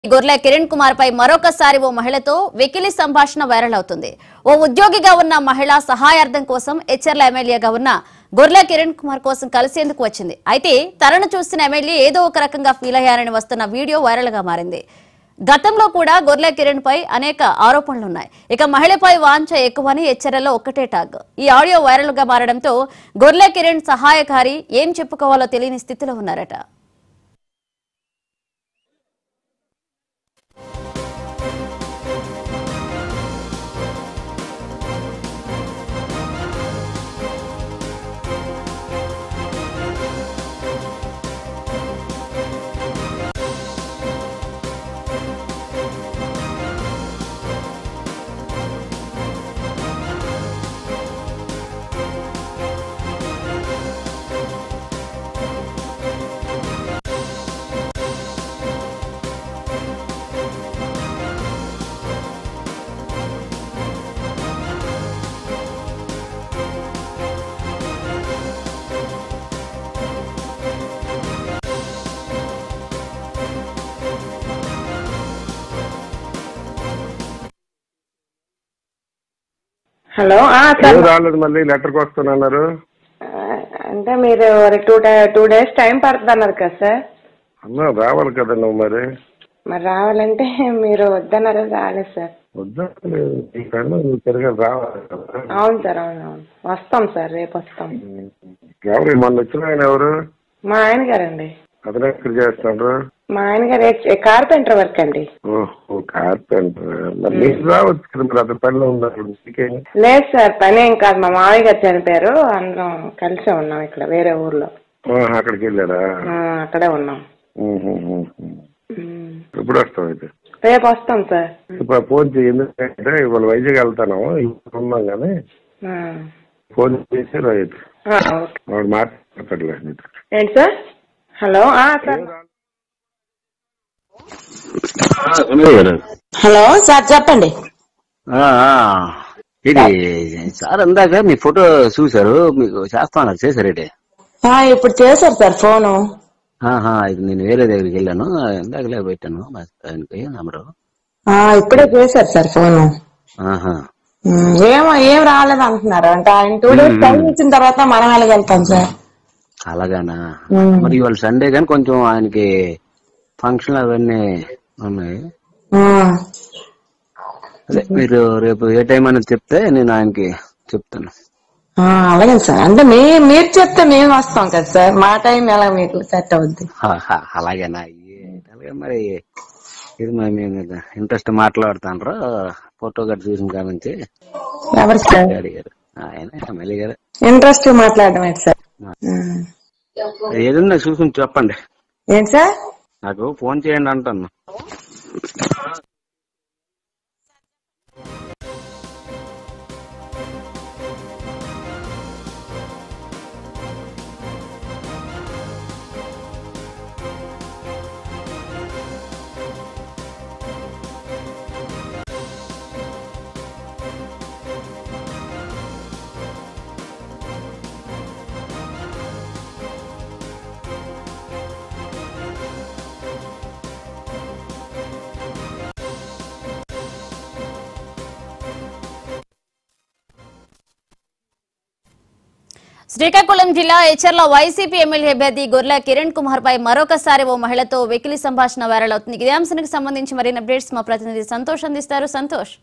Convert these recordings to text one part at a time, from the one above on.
గొర్లె కిరణ్ కుమార్ పై మరొకసారి ఓ మహిళతో వెకిలి సంభాషణ వైరల్ అవుతుంది ఓ ఉద్యోగిగా ఉన్న మహిళ సహాయార్థం కోసం హెచ్ఎర్ల ఎమ్మెల్యేగా ఉన్న గొర్లె కిరణ్ కుమార్ కోసం కలిసేందుకు వచ్చింది అయితే తనను చూసిన ఎమ్మెల్యే ఏదో ఒక రకంగా ఫీల్ అయ్యారని వస్తున్న వీడియో వైరల్ గా మారింది గతంలో కూడా గొర్లె కిరణ్ పై అనేక ఆరోపణలున్నాయి ఇక మహిళపై వాంఛ ఎక్కువని హెచ్చరలో ఒక్కటే టాగ్ ఈ ఆడియో వైరల్ గా మారడంతో గొర్లె కిరణ్ సహాయకారి ఏం చెప్పుకోవాలో తెలియని స్థితిలో ఉన్నారట హలో ఆ, ఏం సార్ రాలేదు మళ్ళీ లెటర్కి వస్తానన్నారు ఆ, అంటే మీరు టూ టూ డేస్ టైం పడుతుంది అన్నారు కదా సార్ అన్నా రావాలి కదా నువ్వు మరి మరి రావాలంటే మీరు వద్దన్నారు రాలేదు సార్ వద్దా ఈ కన్నా నువ్వు తిరగదు రావాలి కదా అవును సార్ అవును అవును వస్తాం సార్ రేపు వస్తాం ఎవరు మొన్న వచ్చిన ఆయన ఎవరు మా ఆయన గారండి అతను ఎక్కడ చేస్తాడు మా ఆయన గారు కార్పెంటర్ వర్క్ అండి ఓహో కార్పెంటర్ మరి నీకు రావచ్చు కదా మరి అతని పనిలో ఉన్నారు నీకేం లేదు సార్ పని ఏం కాదు మా మామయ్య గారు చనిపోయారు అందరం కలిసే ఉన్నాం ఇక్కడ వేరే ఊర్లో ఆహా, అక్కడికి వెళ్ళారా ఆ, అక్కడే ఉన్నాం ఉహు, ఉహు. ఉమ్. ఎప్పుడు వస్తావు అయితే రేపు వస్తాం సార్ ఇప్పుడు ఫోన్ చేయి ఎందుకంటే ఇవాళ వైజాగ్ వెళ్తాను ఇప్పుడు ఉన్నాం కానీ ఆ. ఫోన్ చేసి రైతు ఆ, ఓకే వాడు మాట్లాడలేదు నీతో ఏంటి సార్ హలో ఆ, సార్ హలో సార్ చెప్పండి ఆ, ఆ. ఇది సార్ ఇందాక మీ ఫోటో చూశారు మీకు చేస్తాను చేశారేటి ఆ, ఇప్పుడు చేశారు సార్ ఫోను ఆహా, ఇది నేను వేరే దగ్గరికి వెళ్ళాను ఇందాకలే పెట్టాను మా ఆయనకి నంబరు ఆ, ఇప్పుడే చేశారు సార్ ఫోను ఆహా. ఉమ్, ఏమో ఏం రాలేదు అంటున్నారు అంటే ఆయన టూ డేస్ టైం ఇచ్చిన తర్వాత మనం వెళ్ళగలుగుతాం సార్ అలాగానా ఉమ్. మరి ఇవాళ సండే కానీ కొంచెం ఆయనకి ఫంక్షన్ అవన్నీ ఉన్నాయి ఆ, అదే మీరు రేపు ఏ టైం అనేది చెప్తే నేను ఆయనకి చెప్తాను ఆ, అలాగే సార్ అంటే మీ మీరు చెప్తే మేము వస్తాం కదా సార్ మా టైం ఎలా మీకు సెట్ అవుద్ది ఆహా, అలాగేనా ఏ, అలాగే మరి ఇది మరి మేము ఇంట్రెస్ట్ మాట్లాడుతాండ్రు ఫోటో గట్ట చూసిన కాడ నుంచి ఎవరు సార్ అడిగారు ఆయన ఎమ్మెల్యే గారు ఇంట్రెస్ట్ మాట్లాడడం ఏంటి సార్ ఉమ్. ఏదన్నా చూసుకుని చెప్పండి ఏంటి సార్ నాకు ఫోన్ చేయండి అంటాను శ్రీకాకుళం జిల్లా హెచ్చర్ల వైసీపీ ఎమ్మెల్యే అభ్యర్థి గొర్రె కిరణ్ కుమార్ పై మరొకసారి ఓ మహిళతో వెకిలి సంభాషణ వైరల్ అవుతుంది ఇదే అంశానికి సంబంధించి మరిన్ని అప్డేట్స్ మా ప్రతినిధి సంతోష్ అందిస్తారు సంతోష్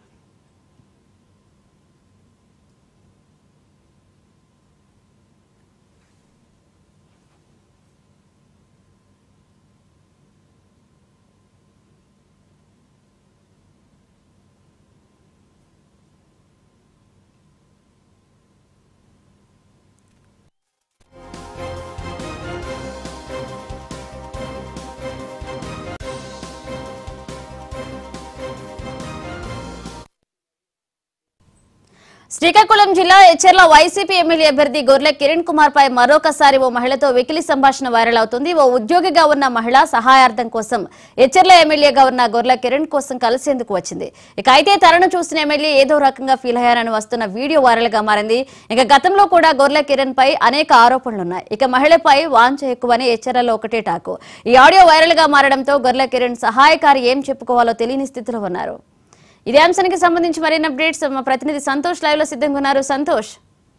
శ్రీకాకుళం జిల్లా ఎచ్చెర్ల వైసీపీ ఎమ్మెల్యే అభ్యర్థి గొర్లె కిరణ్ కుమార్ పై మరొకసారి ఓ మహిళతో వెకిలి సంభాషణ వైరల్ అవుతుంది ఓ ఉద్యోగిగా ఉన్న మహిళ సహాయార్థం కోసం ఎచ్చెర్ల ఎమ్మెల్యేగా ఉన్న గొర్లె కిరణ్ కోసం కలిసేందుకు వచ్చింది ఇక అయితే తనను చూసిన ఎమ్మెల్యే ఏదో రకంగా ఫీల్ అయ్యారని వస్తున్న వీడియో వైరల్ గా మారింది ఇక గతంలో కూడా గొర్లె కిరణ్ పై అనేక ఆరోపణలున్నాయి ఇక మహిళపై వాంఛ ఎక్కువని ఎచ్చెర్లలో ఒకటే టాకు ఈ ఆడియో వైరల్ గా మారడంతో గొర్లె కిరణ్ సహాయకారి ఏం చెప్పుకోవాలో తెలియని స్థితిలో ఉన్నారు ఇదే అంశానికి సంబంధించి మరిన్ని అప్డేట్స్ మా ప్రతినిధి సంతోష్ లైవ్ లో సిద్ధంగా ఉన్నారు సంతోష్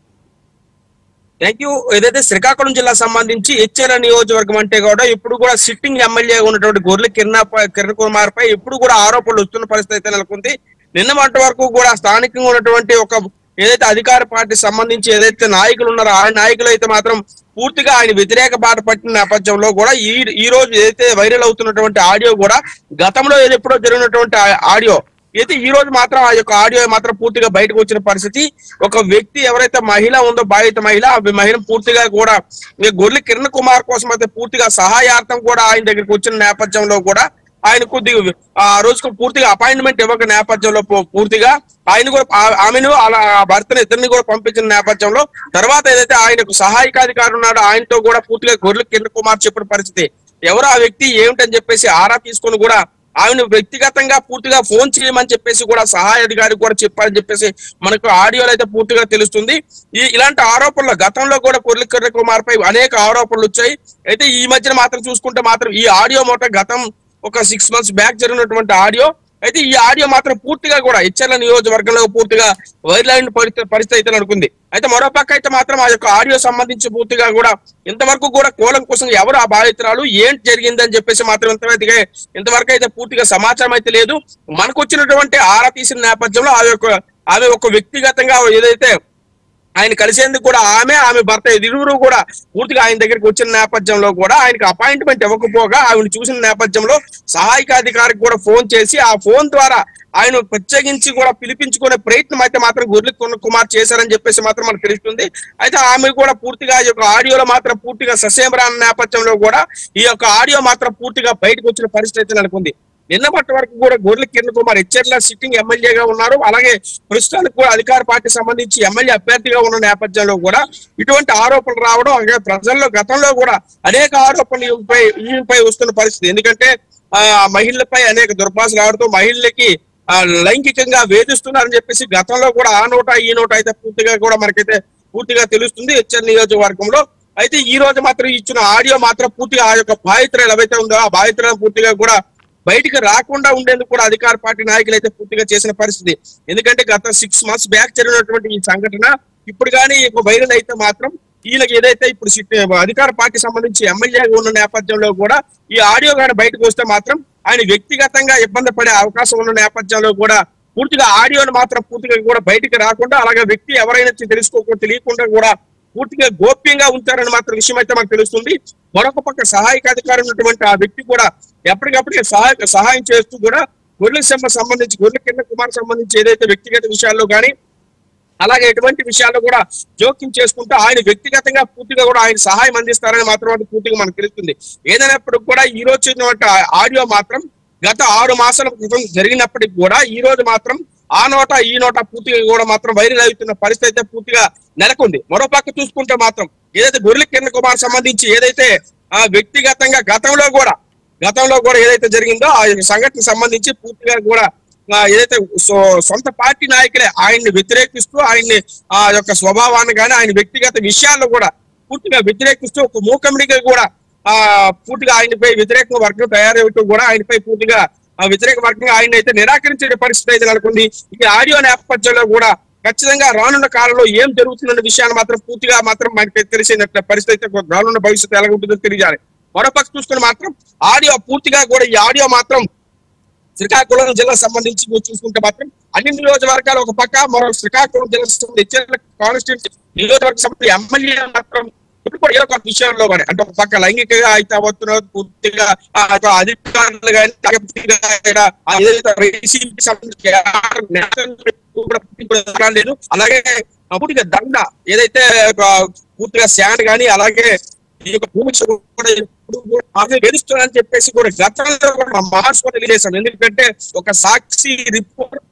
థ్యాంక్ యూ ఏదైతే శ్రీకాకుళం జిల్లా సంబంధించి హెచ్ఎల్ నియోజకవర్గం అంటే కూడా ఇప్పుడు కూడా సిట్టింగ్ ఎమ్మెల్యే ఉన్నటువంటి గొర్రెల కిరణ్ కిరణ్ కుమార్ పై ఇప్పుడు కూడా ఆరోపణలు వస్తున్న పరిస్థితి అయితే నెలకొంది నిన్న మొన్నటి వరకు కూడా స్థానికంగా ఉన్నటువంటి ఒక ఏదైతే అధికార పార్టీ సంబంధించి ఏదైతే నాయకులు ఉన్నారో ఆ నాయకులు అయితే మాత్రం పూర్తిగా ఆయన వ్యతిరేక బాట పట్టిన నేపథ్యంలో కూడా ఈ ఈ రోజు ఏదైతే వైరల్ అవుతున్నటువంటి ఆడియో కూడా గతంలో ఏదో ఎప్పుడో జరిగినటువంటి ఆ- ఆడియో అయితే ఈ రోజు మాత్రం ఆ యొక్క ఆడియో మాత్రం పూర్తిగా బయటకు వచ్చిన పరిస్థితి ఒక వ్యక్తి ఎవరైతే మహిళ ఉందో బాధిత మహిళ ఆ మహిళ పూర్తిగా కూడా ఈ గొర్రెల కిరణ్ కుమార్ కోసం అయితే పూర్తిగా సహాయార్థం కూడా ఆయన దగ్గరికి వచ్చిన నేపథ్యంలో కూడా ఆయన కొద్దిగా ఆ రోజుకు పూర్తిగా అపాయింట్మెంట్ ఇవ్వక నేపథ్యంలో పూ- పూర్తిగా ఆయన కూడా ఆ- ఆమెను అలా ఆ భర్తను ఇద్దరిని కూడా పంపించిన నేపథ్యంలో తర్వాత ఏదైతే ఆయనకు సహాయకాధికారి ఉన్నాడో ఆయనతో కూడా పూర్తిగా గొర్రెల కిరణ్ కుమార్ చెప్పిన పరిస్థితి ఎవరు ఆ వ్యక్తి ఏమిటని చెప్పేసి ఆరా తీసుకొని కూడా ఆమెను వ్యక్తిగతంగా పూర్తిగా ఫోన్ చేయమని చెప్పేసి కూడా సహాయ అధికారి కూడా చెప్పారని చెప్పేసి మనకు ఆడియోలో అయితే పూర్తిగా తెలుస్తుంది ఈ ఇలాంటి ఆరోపణలు గతంలో కూడా కొర్లి కిరణ్ కుమార్ పై అనేక ఆరోపణలు వచ్చాయి అయితే ఈ మధ్యన మాత్రం చూసుకుంటే మాత్రం ఈ ఆడియో మొత్తం గతం ఒక సిక్స్ మంత్స్ బ్యాక్ జరిగినటువంటి ఆడియో అయితే ఈ ఆడియో మాత్రం పూర్తిగా కూడా ఇచ్చర్ల నియోజకవర్గంలో పూర్తిగా వైరల్ అయిన పరిస్థితి పరిస్థితి అయితే అనుకుంది అయితే మరో పక్క అయితే మాత్రం ఆ యొక్క ఆడియో సంబంధించి పూర్తిగా కూడా ఇంతవరకు కూడా కోలం కోసం ఎవరు ఆ బాధితురాలు ఏంటి జరిగిందని చెప్పేసి మాత్రం ఇంతవరకు ఇంతవరకు అయితే పూర్తిగా సమాచారం అయితే లేదు మనకు వచ్చినటువంటి ఆరా తీసిన నేపథ్యంలో ఆ యొక్క ఆమె ఒక వ్యక్తిగతంగా ఏదైతే ఆయన కలిసేందుకు కూడా ఆమె ఆమె భర్త ఇరువురు కూడా పూర్తిగా ఆయన దగ్గరికి వచ్చిన నేపథ్యంలో కూడా ఆయనకి అపాయింట్మెంట్ ఇవ్వకపోగా ఆవిడ చూసిన నేపథ్యంలో సహాయక అధికారికి కూడా ఫోన్ చేసి ఆ ఫోన్ ద్వారా ఆయన ప్రత్యేకించి కూడా పిలిపించుకునే ప్రయత్నం అయితే మాత్రం గుర్లి కుమార్ చేశారని చెప్పేసి మాత్రం మనకు తెలుస్తుంది అయితే ఆమె కూడా పూర్తిగా ఈ యొక్క ఆడియోలో మాత్రం పూర్తిగా ససేమరా అన్న నేపథ్యంలో కూడా ఈ యొక్క ఆడియో మాత్రం పూర్తిగా బయటకు వచ్చిన పరిస్థితి అయితే నెలకొంది నిన్న పట్ట వరకు కూడా గొర్రెల కిరణ్ కుమార్ హెచ్చర్ల సిట్టింగ్ ఎమ్మెల్యేగా ఉన్నారు అలాగే ప్రస్తుతానికి కూడా అధికార పార్టీ సంబంధించి ఎమ్మెల్యే అభ్యర్థిగా ఉన్న నేపథ్యంలో కూడా ఇటువంటి ఆరోపణలు రావడం అలాగే ప్రజల్లో గతంలో కూడా అనేక ఆరోపణలు ఈమెపై ఈమెపై వస్తున్న పరిస్థితి ఎందుకంటే ఆ మహిళలపై అనేక దుర్భాషలు ఆడుతూ మహిళలకి ఆ, లైంగికంగా వేధిస్తున్నారని చెప్పేసి గతంలో కూడా ఆ నోట ఈ నోట అయితే పూర్తిగా కూడా మనకైతే పూర్తిగా తెలుస్తుంది హెచ్చర్ నియోజకవర్గంలో అయితే ఈ రోజు మాత్రం ఇచ్చిన ఆడియో మాత్రం పూర్తిగా ఆ యొక్క బాధితురాలు ఏవైతే ఉందో ఆ బాధితురాలు పూర్తిగా కూడా బయటికి రాకుండా ఉండేందుకు కూడా అధికార పార్టీ నాయకులు అయితే పూర్తిగా చేసిన పరిస్థితి ఎందుకంటే గత సిక్స్ మంత్స్ బ్యాక్ జరిగినటువంటి ఈ సంఘటన ఇప్పుడు కానీ వైరల్ అయితే మాత్రం ఈయనకి ఏదైతే ఇప్పుడు సిట్- అధికార పార్టీ సంబంధించి ఎమ్మెల్యేగా ఉన్న నేపథ్యంలో కూడా ఈ ఆడియో కానీ బయటకు వస్తే మాత్రం ఆయన వ్యక్తిగతంగా ఇబ్బంది పడే అవకాశం ఉన్న నేపథ్యంలో కూడా పూర్తిగా ఆడియోని మాత్రం పూర్తిగా కూడా బయటికి రాకుండా అలాగే వ్యక్తి ఎవరైనా తెలుసుకోకుండా తెలియకుండా కూడా పూర్తిగా గోప్యంగా ఉంచారని మాత్రం విషయం అయితే మనకు తెలుస్తుంది మరొక పక్క సహాయక అధికారి ఉన్నటువంటి ఆ వ్యక్తి కూడా ఎప్పటికప్పుడు సహాయ సహాయం చేస్తూ కూడా గొర్రెల సింహ సంబంధించి గొర్రెల కింద కుమార్ సంబంధించి ఏదైతే వ్యక్తిగత విషయాల్లో కానీ అలాగే ఎటువంటి విషయాల్లో కూడా జోక్యం చేసుకుంటూ ఆయన వ్యక్తిగతంగా పూర్తిగా కూడా ఆయన సహాయం అందిస్తారని మాత్రం అది పూర్తిగా మనకు తెలుస్తుంది ఏదైనప్పటికి కూడా ఈ రోజు వచ్చినటువంటి ఆడియో మాత్రం గత ఆరు మాసాల క్రితం జరిగినప్పటికి కూడా ఈ రోజు మాత్రం ఆ నోట ఈ నోట పూర్తిగా కూడా మాత్రం వైరల్ అవుతున్న పరిస్థితి అయితే పూర్తిగా నెలకొంది మరో పక్క చూసుకుంటే మాత్రం ఏదైతే గొర్రెల కిరణ్ కుమార్ సంబంధించి ఏదైతే ఆ వ్యక్తిగతంగా గతంలో కూడా గతంలో కూడా ఏదైతే జరిగిందో ఆ యొక్క సంఘటన సంబంధించి పూర్తిగా కూడా ఆ, ఏదైతే సో- సొంత పార్టీ నాయకులే ఆయన్ని వ్యతిరేకిస్తూ ఆయన్ని ఆ యొక్క స్వభావాన్ని కానీ ఆయన వ్యక్తిగత విషయాల్లో కూడా పూర్తిగా వ్యతిరేకిస్తూ ఒక మూకమిడిగా కూడా ఆ పూర్తిగా ఆయనపై వ్యతిరేక వర్గం తయారవుతూ కూడా ఆయనపై పూర్తిగా ఆ వ్యతిరేక వర్గంగా ఆయన అయితే నిరాకరించే పరిస్థితి అయితే నెలకొంది ఈ ఆడియో నేపథ్యంలో కూడా ఖచ్చితంగా రానున్న కాలంలో ఏం జరుగుతుందన్న విషయాన్ని మాత్రం పూర్తిగా మాత్రం మనకి తెలిసిన పరిస్థితి అయితే రానున్న భవిష్యత్తు ఎలా ఉంటుందో తెలియాలి మరోపక్క చూసుకుని మాత్రం ఆడియో పూర్తిగా కూడా ఈ ఆడియో మాత్రం శ్రీకాకుళం జిల్లా సంబంధించి మీరు చూసుకుంటే మాత్రం అన్ని నియోజకవర్గాలు ఒక పక్క మరో శ్రీకాకుళం జిల్లా కాన్స్టిట్యూన్సీ నియోజకవర్గ సంబంధించి ఎమ్మెల్యే మాత్రం ఇప్పుడు కూడా ఏదో ఒక విషయంలో కానీ అంటే ఒక పక్క లైంగికంగా అయితే అవుతున్నారు పూర్తిగా ఆ యొక్క అధికారులు కానీ పూర్తిగా ఇక్కడ ఆ ఏదైతే వైసీపీకి సంబంధించి ఆ నేతలు కూడా పూర్తిగా లేదు అలాగే ఆ పూర్తిగా దండ ఏదైతే ఒక పూర్తిగా శాన్ కానీ అలాగే ఈ యొక్క భూమి కూడా ఎప్పుడు కూడా ఆమె వేధిస్తున్నారని చెప్పేసి కూడా గతంలో కూడా మార్చుకొని తెలియజేశాం ఎందుకంటే ఒక సాక్షి రిపోర్ట్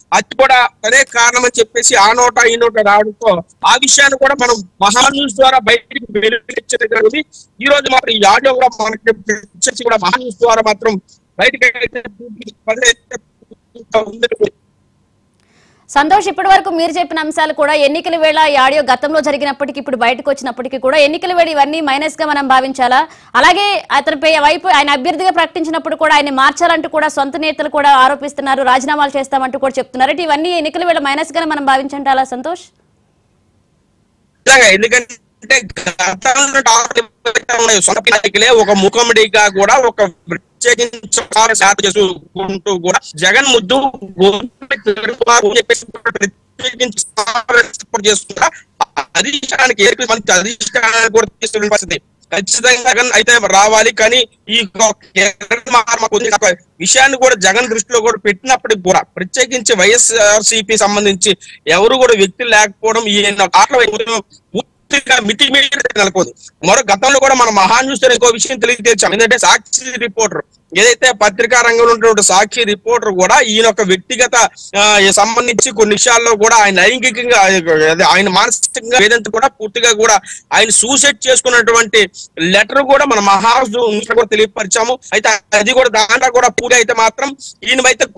అది కూడా అదే కారణం అని చెప్పేసి ఆ నోట ఈ నోట రావడంతో ఆ విషయాన్ని కూడా మనం మహా న్యూస్ ద్వారా బయటికి వెలువరించడం జరిగింది ఈ రోజు మాత్రం ఈ ఆడియో కూడా మనకి వచ్చేసి కూడా మహా న్యూస్ ద్వారా మాత్రం బయటకి అయితే పదే ఉంది. సంతోష్ ఇప్పటి వరకు మీరు చెప్పిన అంశాలు కూడా ఎన్నికల వేళ ఈ ఆడియో గతంలో జరిగినప్పటికీ ఇప్పుడు బయటకు వచ్చినప్పటికీ కూడా ఎన్నికల వేళ ఇవన్నీ మైనస్ గా మనం భావించాలా అలాగే అతనిపై వైపు ఆయన అభ్యర్థిగా ప్రకటించినప్పుడు కూడా ఆయన మార్చాలంటూ కూడా సొంత నేతలు కూడా ఆరోపిస్తున్నారు రాజీనామాలు చేస్తామంటూ కూడా చెప్తున్నారు అంటే ఇవన్నీ ఎన్నికల వేళ మైనస్ గానే మనం భావించంటాలా సంతోష్ నిజంగా ఎందుకంటే గతంలో డాక్టర్ ఉన్నాయి. సొంత నాయకులే ఒక ముఖముడిగా కూడా ఒక ప్రత్యేకించి సాధన చేసుకుంటూ కూడా జగన్ ముద్దు గోపిక తిరుగుబాటు అని చెప్పేసి ప్రత్యేకించి సపోర్ట్ చేసుకుంటా అధిష్టానానికి ఏపీ మంత్రి అధిష్టానానికి కూడా తీసుకునే పరిస్థితి ఖచ్చితంగా జగన్ అయితే రావాలి కానీ ఈ కిరణ్ మహాత్మ కొంచెం ఒక విషయాన్ని కూడా జగన్ దృష్టిలో కూడా పెట్టినప్పటికి కూడా ప్రత్యేకించి వైఎస్ఆర్సీపీ సంబంధించి ఎవరు కూడా వ్యక్తులు లేకపోవడం ఈయన ఆటల వైపు పూర్తిగా మితిమీరి నెలకొంది మరో గతంలో కూడా మన మహా న్యూస్ లో ఇంకో విషయం తెలియజేసాం ఏంటంటే సాక్షి రిపోర్టర్ ఏదైతే పత్రికా రంగంలో ఉన్నటువంటి సాక్షి రిపోర్టర్ కూడా ఈయన ఒక వ్యక్తిగత ఆ, సంబంధించి కొన్ని విషయాల్లో కూడా ఆయన లైంగికంగా అదే ఆయన మానసికంగా ఏదంతా కూడా పూర్తిగా కూడా ఆయన సూసైడ్ చేసుకున్నటువంటి లెటర్ కూడా మన మహా న్యూస్ లో కూడా తెలియపరిచాము అయితే అది కూడా దాంట్లో కూడా పూర్తి అయితే మాత్రం ఈయన అయితే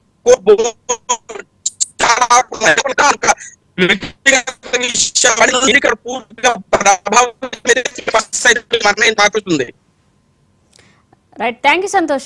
చాలా వ్యక్తిగత విషయాలు ఇక్కడ పూర్తిగా ప్రభావం మాకుతుంది right thank you Santosh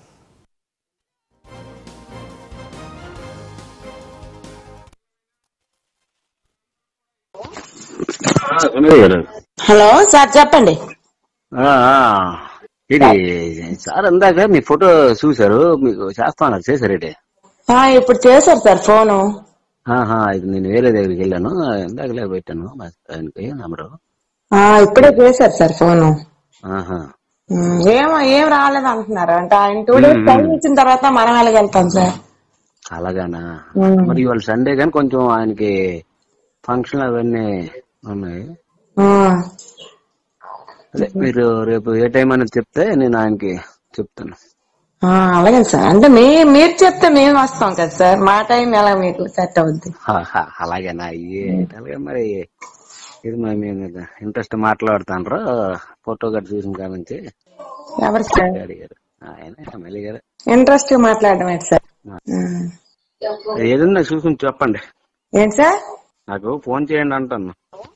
Sunil garu hello sir చెప్పండి ఆ, ఆ. ఇది సార్ ఇందాక మీ ఫోటో చూశారు మీకు చేస్తాను చేశారేటి ఆ, ఇప్పుడు చేశారు సార్ ఫోను ఆహా ఇది నేను వేరే దగ్గరికి వెళ్ళాను ఇందాకలే పెట్టాను మా ఆయనకి నంబరు ఆ, ఇప్పుడే చేశారు సార్ ఫోను ఆహా ఉమ్, ఏమో ఏం రాలేదు అంటున్నారు అంటే ఆయన టూ డేస్ టైం ఇచ్చిన తర్వాత మనం ఎలాగెళ్తాం సార్ అలాగానా ఉమ్. మరి ఇవాళ సండే కానీ కొంచెం ఆయనకి ఫంక్షన్ అవన్నీ ఉన్నాయి ఆ, అదే మీరు రేపు ఏ టైం అనేది చెప్తే నేను ఆయనకి చెప్తాను ఆ, అలాగే సార్ అంటే మీ మీరు చెప్తే మేము వస్తాం కదా సార్ మా టైం ఎలా మీకు సెట్ అవుద్ది ఆహా, అలాగేనా అయ్యే అలాగే మరి ఇది మరి మేము ఇంట్రెస్ట్ మాట్లాడుతాండ్రు ఫోటో గట్ట చూసిన కాడ నుంచి ఎవరు సార్ అడిగారు ఆయన ఎమ్మెల్యే గారు ఇంట్రెస్ట్ మాట్లాడడం ఏంటి సార్ ఉమ్. ఏదన్నా చూసుకుని చెప్పండి ఏంటి సార్ నాకు ఫోన్ చేయండి అంటాను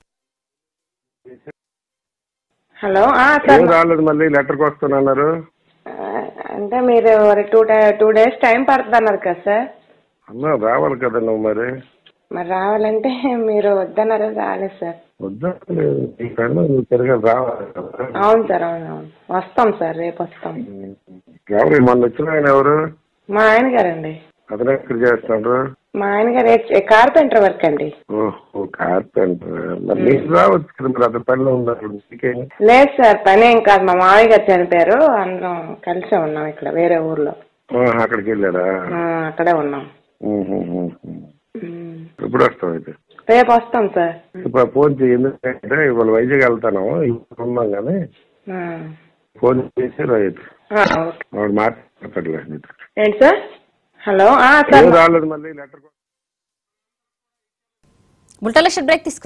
హలో ఆ, ఏం సార్ రాలేదు మళ్ళీ లెటర్కి వస్తానన్నారు ఆ, అంటే మీరు టూ టూ డేస్ టైం పడుతుంది అన్నారు కదా సార్ అన్నా రావాలి కదా నువ్వు మరి మరి రావాలంటే మీరు వద్దన్నారు రాలేదు సార్ వద్దా ఈ కన్నా నువ్వు తిరగదు రావాలి కదా అవును సార్ అవును అవును వస్తాం సార్ రేపు వస్తాం ఎవరు మొన్న వచ్చిన ఆయన ఎవరు మా ఆయన గారండి అతను ఎక్కడ చేస్తాడు మా ఆయన గారు ఏ- కార్పెంటర్ వర్క్ అండి ఓహో కార్పెంటర్ మరి నీకు రావచ్చు కదా మరి అతని పనిలో ఉన్నారు నీకేం లేదు సార్ పని ఏం కాదు మా మామయ్య గారు చనిపోయారు అందరం కలిసే ఉన్నాం ఇక్కడ వేరే ఊర్లో ఆహా, అక్కడికి వెళ్ళారా ఆ, అక్కడే ఉన్నాం ఉహు, ఉహు. ఉమ్. ఎప్పుడు వస్తావు అయితే రేపు వస్తాం సార్ ఇప్పుడు ఫోన్ చేయి ఎందుకంటే ఇవాళ వైజాగ్ వెళ్తాను ఇప్పుడు ఉన్నాం కానీ ఆ. ఫోన్ చేసి రైతు ఆ, ఓకే. వాడు మాట్లాడలేదు నీతో ఏంటి సార్ హలో ఆ, ఏం సార్ రాలేదు మళ్ళీ లెటర్ బుల్టా లక్ష బ్రేక్ తీసుకు